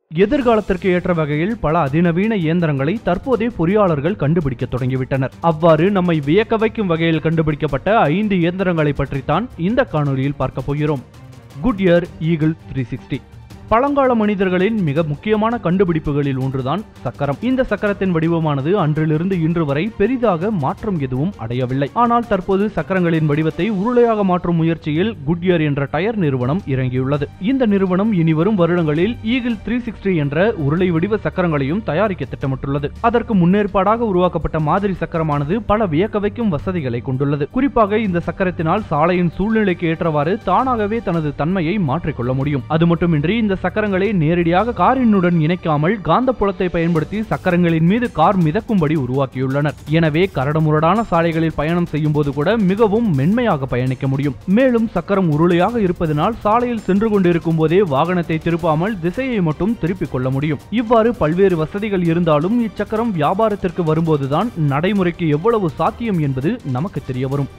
எதிர்காலத்திற்கு ஏற்ற வகையில் பல அதிநவீன இயந்திரங்களை தற்போதே பொறியாளர்கள் கண்டுபிடிக்க தொடங்கிவிட்டனர் அவ்வாறு நம்மை வியக்க வைக்கும் வகையில் கண்டுபிடிக்கப்பட்ட ஐந்து இயந்திரங்களை பற்றித்தான் இந்த காணொளியில் பார்க்க போகிறோம் குட்யர் ஈகிள் த்ரீ சிக்ஸ்டி பழங்கால மனிதர்களின் மிக முக்கியமான கண்டுபிடிப்புகளில் ஒன்றுதான் சக்கரம் இந்த சக்கரத்தின் வடிவமானது அன்றிலிருந்து இன்று வரை பெரிதாக மாற்றம் எதுவும் அடையவில்லை ஆனால் தற்போது சக்கரங்களின் வடிவத்தை உருளையாக மாற்றும் முயற்சியில் குட்யர் என்ற டயர் நிறுவனம் இறங்கியுள்ளது இந்த நிறுவனம் இனி வரும் வருடங்களில் ஈகிள் த்ரீ சிக்ஸ்டி என்ற உருளை வடிவ சக்கரங்களையும் தயாரிக்க திட்டமிட்டுள்ளது அதற்கு முன்னேற்பாடாக உருவாக்கப்பட்ட மாதிரி சக்கரமானது பல வியக்க வைக்கும் வசதிகளை கொண்டுள்ளது குறிப்பாக இந்த சக்கரத்தினால் சாலையின் சூழ்நிலைக்கு ஏற்றவாறு தானாகவே தனது தன்மையை மாற்றிக்கொள்ள முடியும் அது மட்டுமின்றி இந்த சக்கரங்களை நேரடியாக காரினுடன் இணைக்காமல் காந்தப்புலத்தை பயன்படுத்தி சக்கரங்களின் மீது கார் மிதக்கும்படி உருவாக்கியுள்ளனர் எனவே கரடுமுரடான சாலைகளில் பயணம் செய்யும் போது கூட மிகவும் மென்மையாக பயணிக்க முடியும் மேலும் சக்கரம் உருளையாக இருப்பதனால் சாலையில் சென்று கொண்டிருக்கும் போதே வாகனத்தை திருப்பாமல் திசையை மட்டும் திருப்பிக் கொள்ள முடியும் இவ்வாறு பல்வேறு வசதிகள் இருந்தாலும் இச்சக்கரம் வியாபாரத்திற்கு வரும்போதுதான் நடைமுறைக்கு எவ்வளவு சாத்தியம் என்பது நமக்கு தெரிய வரும்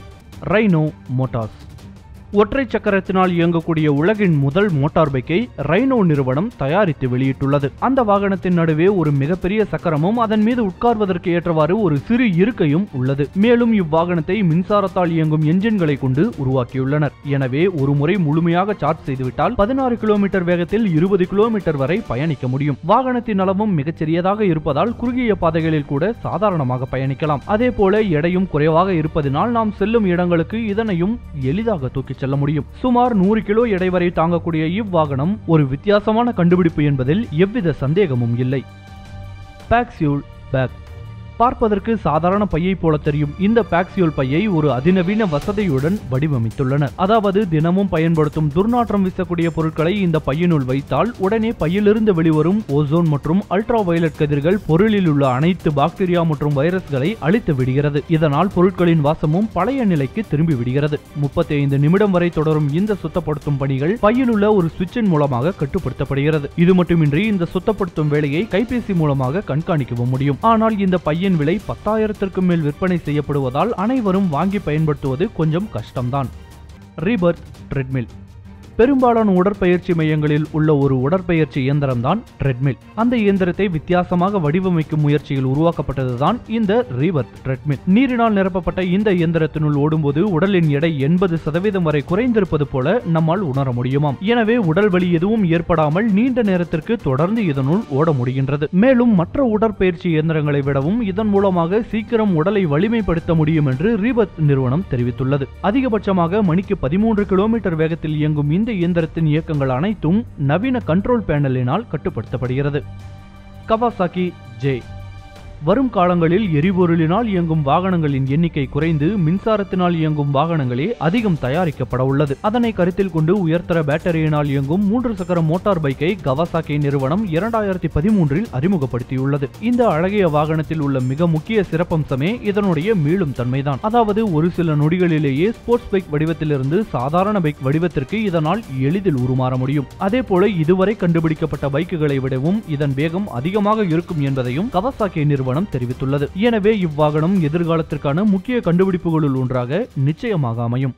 ரைனோ மோட்டார்ஸ் ஒற்றை சக்கரத்தினால் இயங்கக்கூடிய உலகின் முதல் மோட்டார் பைக்கை ரைனோ நிறுவனம் தயாரித்து வெளியிட்டுள்ளது அந்த வாகனத்தின் நடுவே ஒரு மிகப்பெரிய சக்கரமும் அதன் மீது உட்கார்வதற்கு ஏற்றவாறு ஒரு சிறு இருக்கையும் உள்ளது மேலும் இவ்வாகனத்தை மின்சாரத்தால் இயங்கும் என்ஜின்களை கொண்டு உருவாக்கியுள்ளனர் எனவே ஒரு முறை முழுமையாக சார்ஜ் செய்துவிட்டால் பதினாறு கிலோமீட்டர் வேகத்தில் இருபது கிலோமீட்டர் வரை பயணிக்க முடியும் வாகனத்தின் அளவும் மிகச்சிறியதாக இருப்பதால் குறுகிய பாதைகளில் கூட சாதாரணமாக பயணிக்கலாம் அதே போல எடையும் குறைவாக இருப்பதனால் நாம் செல்லும் இடங்களுக்கு இதனையும் எளிதாக தூக்கிச் செல்ல முடியும் சுமார் நூறு கிலோ எடை வரை தாங்கக்கூடிய இவ்வாகனம் ஒரு வித்தியாசமான கண்டுபிடிப்பு என்பதில் எவ்வித சந்தேகமும் இல்லை பேக்சியூல் பேக் பார்ப்பதற்கு சாதாரண பையை போல தெரியும் இந்த பேக்சியூல் பையை ஒரு அதிநவீன வசதியுடன் வடிவமைத்துள்ளனர் அதாவது தினமும் பயன்படுத்தும் துர்நாற்றம் வீசக்கூடிய பொருட்களை இந்த பையினுள் வைத்தால் உடனே பையிலிருந்து வெளிவரும் ஓசோன் மற்றும் அல்ட்ரா வயலட் கதிர்கள் பொருளில் உள்ள அனைத்து பாக்டீரியா மற்றும் வைரஸ்களை அழித்து விடுகிறது இதனால் பொருட்களின் வாசமும் பழைய நிலைக்கு திரும்பி விடுகிறது முப்பத்தி ஐந்து நிமிடம் வரை தொடரும் இந்த சுத்தப்படுத்தும் பணிகள் பையில் உள்ள ஒரு சுவிட்சின் மூலமாக கட்டுப்படுத்தப்படுகிறது இது மட்டுமின்றி இந்த சுத்தப்படுத்தும் வேலையை கைபேசி மூலமாக கண்காணிக்கவும் முடியும் ஆனால் இந்த பையன் விலை பத்தாயிரத்திற்கும் மேல் விற்பனை செய்யப்படுவதால் அனைவரும் வாங்கி பயன்படுத்துவது கொஞ்சம் கஷ்டம்தான் ரீபர்த் ட்ரெட்மில் பெரும்பாலான உடற்பயிற்சி மையங்களில் உள்ள ஒரு உடற்பயிற்சி இயந்திரம்தான் ட்ரெட்மில் அந்த இயந்திரத்தை வித்தியாசமாக வடிவமைக்கும் முயற்சியில் உருவாக்கப்பட்டதுதான் இந்த ரீவர்த் ட்ரெட்மில் நீரினால் நிரப்பப்பட்ட இந்த இயந்திரத்தினுள் ஓடும்போது உடலின் எடை எண்பது சதவீதம் வரை குறைந்திருப்பது போல நம்மால் உணர முடியுமாம் எனவே உடல் வலி எதுவும் ஏற்படாமல் நீண்ட நேரத்திற்கு தொடர்ந்து இதனுள் ஓட முடிகின்றது மேலும் மற்ற உடற்பயிற்சி இயந்திரங்களை விடவும் இதன் மூலமாக சீக்கிரம் உடலை வலிமைப்படுத்த முடியும் என்று ரீபத் நிறுவனம் தெரிவித்துள்ளது அதிகபட்சமாக மணிக்கு பதிமூன்று கிலோமீட்டர் வேகத்தில் இயங்கும் இந்த இயந்திரத்தின் இயக்கங்கள் அனைத்தும் நவீன கண்ட்ரோல் பேனலினால் கட்டுப்படுத்தப்படுகிறது கவாசாக்கி ஜே வரும் காலங்களில் எரிபொருளினால் இயங்கும் வாகனங்களின் எண்ணிக்கை குறைந்து மின்சாரத்தினால் இயங்கும் வாகனங்களே அதிகம் தயாரிக்கப்பட உள்ளது அதனை கருத்தில் கொண்டு உயர்தர பேட்டரியினால் இயங்கும் மூன்று சக்கர மோட்டார் பைக்கை கவாசாக்கி நிறுவனம் இரண்டாயிரத்தி பதிமூன்றில் அறிமுகப்படுத்தியுள்ளது இந்த அழகிய வாகனத்தில் உள்ள மிக முக்கிய சிறப்பம்சமே இதனுடைய மீளும் தன்மைதான் அதாவது ஒரு சில நொடிகளிலேயே ஸ்போர்ட்ஸ் பைக் வடிவத்திலிருந்து சாதாரண பைக் வடிவத்திற்கு இதனால் எளிதில் உருமாற முடியும் அதே போல இதுவரை கண்டுபிடிக்கப்பட்ட பைக்குகளை விடவும் இதன் வேகம் அதிகமாக இருக்கும் என்பதையும் கவாசாக்கி நிறுவனம் நிறுவனம் தெரிவித்துள்ளது எனவே இவ்வாகனம் எதிர்காலத்திற்கான முக்கிய கண்டுபிடிப்புகளுள் ஒன்றாக நிச்சயமாக அமையும்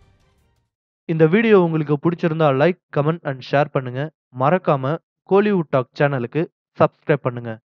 இந்த வீடியோ உங்களுக்கு பிடிச்சிருந்தா லைக் கமெண்ட் அண்ட் ஷேர் பண்ணுங்க மறக்காம கோலிவுட் டாக் சேனலுக்கு சப்ஸ்கிரைப் பண்ணுங்க